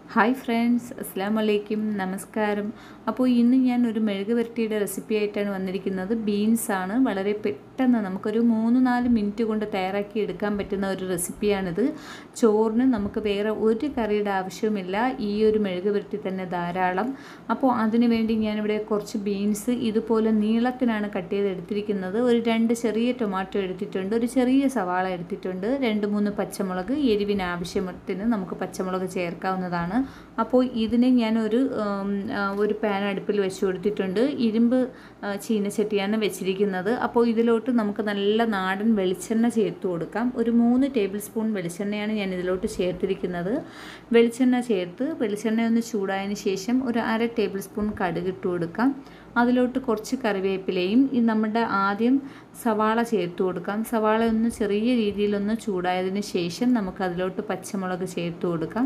hi friends അസ്സാം വലൈക്കും നമസ്കാരം അപ്പോൾ ഇന്ന് ഞാൻ ഒരു മെഴുക് പുരട്ടിയുടെ റെസിപ്പി ആയിട്ടാണ് വന്നിരിക്കുന്നത് ബീൻസ് ആണ് വളരെ പെട്ടെന്ന് നമുക്കൊരു മൂന്ന് നാല് മിനിറ്റ് കൊണ്ട് തയ്യാറാക്കി എടുക്കാൻ പറ്റുന്ന ഒരു റെസിപ്പിയാണിത് ചോറിന് നമുക്ക് വേറെ ഒരു കറിയുടെ ആവശ്യവുമില്ല ഈ ഒരു മെഴുക് പുരട്ടി തന്നെ ധാരാളം അപ്പോൾ അതിന് വേണ്ടി ഞാനിവിടെ കുറച്ച് ബീൻസ് ഇതുപോലെ നീളത്തിനാണ് കട്ട് ചെയ്ത് എടുത്തിരിക്കുന്നത് ഒരു രണ്ട് ചെറിയ ടൊമാറ്റോ എടുത്തിട്ടുണ്ട് ഒരു ചെറിയ സവാള എടുത്തിട്ടുണ്ട് രണ്ട് മൂന്ന് പച്ചമുളക് എരിവിന് ആവശ്യത്തിന് നമുക്ക് പച്ചമുളക് ചേർക്കാവുന്നതാണ് അപ്പോൾ ഇതിന് ഞാൻ ഒരു ഒരു പാൻ അടുപ്പിൽ വെച്ച് കൊടുത്തിട്ടുണ്ട് ഇരുമ്പ് ചീനച്ചട്ടിയാണ് വെച്ചിരിക്കുന്നത് അപ്പോൾ ഇതിലോട്ട് നമുക്ക് നല്ല നാടൻ വെളിച്ചെണ്ണ ചേർത്ത് കൊടുക്കാം ഒരു മൂന്ന് ടേബിൾ സ്പൂൺ വെളിച്ചെണ്ണയാണ് ഞാൻ ഇതിലോട്ട് ചേർത്തിരിക്കുന്നത് വെളിച്ചെണ്ണ ചേർത്ത് വെളിച്ചെണ്ണ ഒന്ന് ചൂടായതിന് ശേഷം ഒരു അര ടേബിൾ സ്പൂൺ കടുക് ഇട്ട് കൊടുക്കാം അതിലോട്ട് കുറച്ച് കറിവേപ്പിലയും ഈ നമ്മുടെ ആദ്യം സവാള ചേർത്ത് കൊടുക്കാം സവാള ഒന്ന് ചെറിയ രീതിയിലൊന്ന് ചൂടായതിന് ശേഷം നമുക്ക് അതിലോട്ട് പച്ചമുളക് ചേർത്ത് കൊടുക്കാം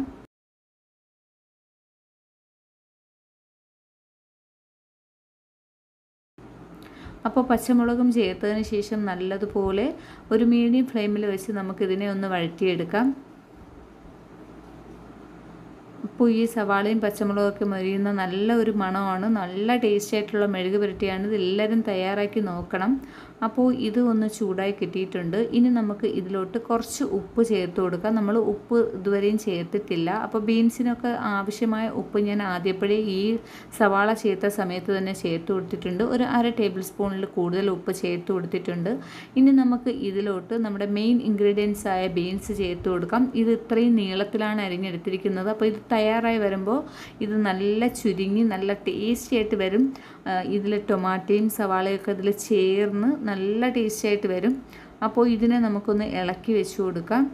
അപ്പോൾ പച്ചമുളകും ചേർത്തതിന് ശേഷം നല്ലതുപോലെ ഒരു മീഡിയം ഫ്ലെയിമിൽ വെച്ച് നമുക്കിതിനെ ഒന്ന് വഴറ്റിയെടുക്കാം അപ്പോൾ ഈ സവാളയും പച്ചമുളകൊക്കെ മൊരിയുന്ന നല്ല ഒരു മണമാണ് നല്ല ടേസ്റ്റ് ആയിട്ടുള്ള മെഴുക് പുരട്ടിയാണ് ഇത് എല്ലാവരും തയ്യാറാക്കി നോക്കണം അപ്പോൾ ഇത് ഒന്ന് ചൂടായി കിട്ടിയിട്ടുണ്ട് ഇനി നമുക്ക് ഇതിലോട്ട് കുറച്ച് ഉപ്പ് ചേർത്ത് കൊടുക്കാം നമ്മൾ ഉപ്പ് ഇതുവരെയും ചേർത്തിട്ടില്ല അപ്പോൾ ബീൻസിനൊക്കെ ആവശ്യമായ ഉപ്പ് ഞാൻ ആദ്യപ്പോഴേ ഈ സവാള ചേർത്ത സമയത്ത് തന്നെ ചേർത്ത് കൊടുത്തിട്ടുണ്ട് ഒരു അര ടേബിൾ സ്പൂണിൽ കൂടുതൽ ഉപ്പ് ചേർത്ത് കൊടുത്തിട്ടുണ്ട് ഇനി നമുക്ക് ഇതിലോട്ട് നമ്മുടെ മെയിൻ ഇൻഗ്രീഡിയൻസ് ആയ ബീൻസ് ചേർത്ത് കൊടുക്കാം ഇത് ഇത്രയും നീളത്തിലാണ് അരിഞ്ഞെടുത്തിരിക്കുന്നത് അപ്പോൾ ഇത് തയ്യാറായി വരുമ്പോൾ ഇത് നല്ല ചുരുങ്ങി നല്ല ടേസ്റ്റി ആയിട്ട് വരും ഇതിൽ ടൊമാറ്റോയും സവാളയൊക്കെ ഇതിൽ ചേർന്ന് നല്ല ടേസ്റ്റി ആയിട്ട് വരും അപ്പോൾ ഇതിനെ നമുക്കൊന്ന് ഇളക്കി വെച്ച് കൊടുക്കാം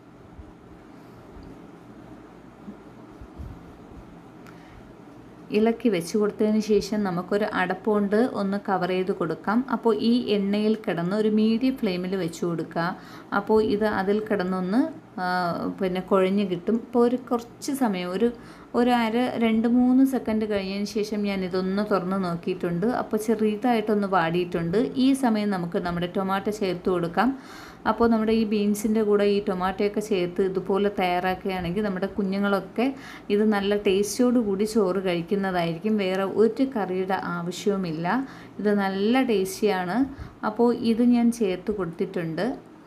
ഇളക്കി വെച്ച് കൊടുത്തതിന് ശേഷം നമുക്കൊരു അടപ്പുകൊണ്ട് ഒന്ന് കവർ ചെയ്ത് കൊടുക്കാം അപ്പോൾ ഈ എണ്ണയിൽ കിടന്ന് ഒരു മീഡിയം ഫ്ലെയിമിൽ വെച്ച് കൊടുക്കുക അപ്പോൾ ഇത് അതിൽ കിടന്നൊന്ന് പിന്നെ കുഴഞ്ഞ് കിട്ടും ഇപ്പോൾ ഒരു കുറച്ച് സമയം ഒരു ഒരു അര രണ്ട് മൂന്ന് സെക്കൻഡ് കഴിഞ്ഞതിന് ശേഷം ഞാൻ ഇതൊന്ന് തുറന്ന് നോക്കിയിട്ടുണ്ട് അപ്പോൾ ചെറുതായിട്ടൊന്ന് വാടിയിട്ടുണ്ട് ഈ സമയം നമുക്ക് നമ്മുടെ ടൊമാറ്റോ ചേർത്ത് കൊടുക്കാം അപ്പോൾ നമ്മുടെ ഈ ബീൻസിൻ്റെ കൂടെ ഈ ടൊമാറ്റോയൊക്കെ ചേർത്ത് ഇതുപോലെ തയ്യാറാക്കുകയാണെങ്കിൽ നമ്മുടെ കുഞ്ഞുങ്ങളൊക്കെ ഇത് നല്ല ടേസ്റ്റോടു കൂടി ചോറ് കഴിക്കുന്നതായിരിക്കും വേറെ ഒരു കറിയുടെ ആവശ്യവുമില്ല ഇത് നല്ല ടേസ്റ്റിയാണ് അപ്പോൾ ഇത് ഞാൻ ചേർത്ത് കൊടുത്തിട്ടുണ്ട്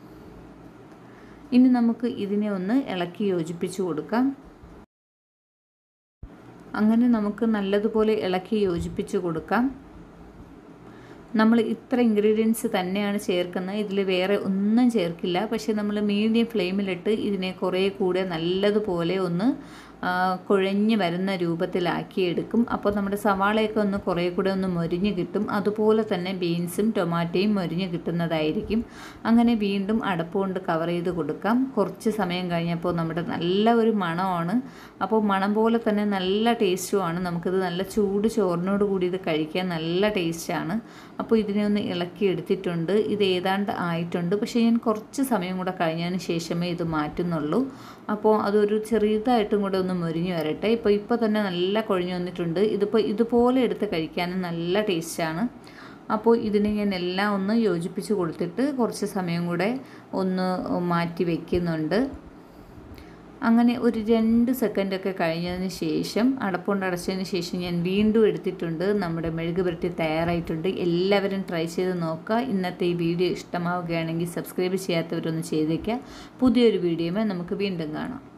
ഇനി നമുക്ക് ഇതിനെ ഒന്ന് ഇളക്കി യോജിപ്പിച്ച് കൊടുക്കാം അങ്ങനെ നമുക്ക് നല്ലതുപോലെ ഇളക്കി യോജിപ്പിച്ച് കൊടുക്കാം നമ്മൾ ഇത്ര ഇൻഗ്രീഡിയൻസ് തന്നെയാണ് ചേർക്കുന്നത് ഇതിൽ വേറെ ഒന്നും ചേർക്കില്ല പക്ഷേ നമ്മൾ മീഡിയം ഫ്ലെയിമിലിട്ട് ഇതിനെ കുറേ കൂടെ നല്ലതുപോലെ ഒന്ന് കുഴഞ്ഞ് വരുന്ന രൂപത്തിലാക്കിയെടുക്കും അപ്പോൾ നമ്മുടെ സവാളയൊക്കെ ഒന്ന് കുറേ കൂടെ ഒന്ന് മൊരിഞ്ഞ് കിട്ടും അതുപോലെ തന്നെ ബീൻസും ടൊമാറ്റോയും മൊരിഞ്ഞ് കിട്ടുന്നതായിരിക്കും അങ്ങനെ വീണ്ടും അടപ്പ് കൊണ്ട് കവർ ചെയ്ത് കൊടുക്കാം കുറച്ച് സമയം കഴിഞ്ഞപ്പോൾ നമ്മുടെ നല്ല ഒരു മണമാണ് അപ്പോൾ മണം പോലെ തന്നെ നല്ല ടേസ്റ്റുമാണ് നമുക്കിത് നല്ല ചൂട് ചോറിനോട് കൂടി ഇത് കഴിക്കാൻ നല്ല ടേസ്റ്റാണ് അപ്പോൾ ഇതിനെ ഒന്ന് ഇളക്കി എടുത്തിട്ടുണ്ട് ഇത് ഏതാണ്ട് ആയിട്ടുണ്ട് പക്ഷേ ഞാൻ കുറച്ച് സമയം കൂടെ കഴിഞ്ഞതിന് ശേഷമേ ഇത് മാറ്റുന്നുള്ളൂ അപ്പോൾ അതൊരു ചെറിയതായിട്ടും കൂടെ ഒന്ന് മൊരിഞ്ഞ് വരട്ടെ ഇപ്പോൾ ഇപ്പോൾ തന്നെ നല്ല കുഴഞ്ഞു വന്നിട്ടുണ്ട് ഇതിപ്പോൾ ഇതുപോലെ എടുത്ത് കഴിക്കാനും നല്ല ടേസ്റ്റാണ് അപ്പോൾ ഇതിനെ ഞാൻ എല്ലാം ഒന്ന് യോജിപ്പിച്ച് കൊടുത്തിട്ട് കുറച്ച് സമയം കൂടെ ഒന്ന് മാറ്റി വയ്ക്കുന്നുണ്ട് അങ്ങനെ ഒരു രണ്ട് സെക്കൻഡൊക്കെ കഴിഞ്ഞതിന് ശേഷം അടപ്പുകൊണ്ട് അടച്ചതിന് ശേഷം ഞാൻ വീണ്ടും എടുത്തിട്ടുണ്ട് നമ്മുടെ മെഴുക് പുരട്ടി തയ്യാറായിട്ടുണ്ട് എല്ലാവരും ട്രൈ ചെയ്ത് നോക്കുക ഇന്നത്തെ ഈ വീഡിയോ ഇഷ്ടമാവുകയാണെങ്കിൽ സബ്സ്ക്രൈബ് ചെയ്യാത്തവരൊന്ന് ചെയ്തേക്കുക പുതിയൊരു വീഡിയോയുമായി നമുക്ക് വീണ്ടും കാണാം